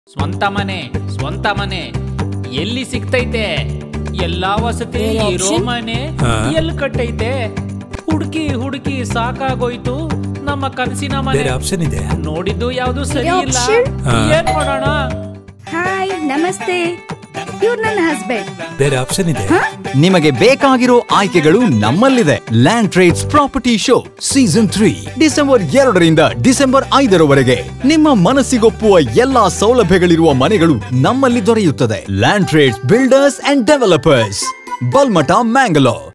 ಸ್ವಂತ ಮನೆ ಸ್ವಂತ ಮನೆ ಎಲ್ಲಿ ಸಿಗ್ತೈತೆ ಎಲ್ಲಾ ವಸತಿ ಬೇರೆ ಇರೋ option? ಮನೆ ಹಾ? ಎಲ್ಲಿ ಕಟ್ಟೈತೆ ಹುಡುಕಿ ಹುಡುಕಿ ಸಾಕಾಗೋಯ್ತು ನಮ್ಮ ಕನಸಿನ ಮನೆ ಬೇರೆ ಆಪ್ಷನ್ ಇದೆ ನೋಡಿದ್ದು ಯಾವ್ದು ಸರಿ ಬೇರೆ ಇಲ್ಲ option? ಹಾ. ಏನ್ ಮಾಡೋಣ ಹಾಯ್ ನಮಸ್ತೆ ಇವ್ರು ನನ್ನ ಹಸ್ಬೆಂಡ್ ಬೇರೆ ಆಪ್ಷನ್ ಇದೆ ನಿಮಗೆ ಬೇಕಾಗಿರೋ ಆಯ್ಕೆಗಳು ನಮ್ಮಲ್ಲಿದೆ land trades property show season three December ಎರಡರಿಂದ ಡಿಸೆಂಬರ್ ಐದರವರೆಗೆ ನಿಮ್ಮ ಮನಸ್ಸಿಗೊಪ್ಪುವ ಎಲ್ಲಾ ಸೌಲಭ್ಯಗಳಿರುವ ಮನೆಗಳು ನಮ್ಮಲ್ಲಿ ದೊರೆಯುತ್ತದೆ land trades builders and developers Balmatta Mangalore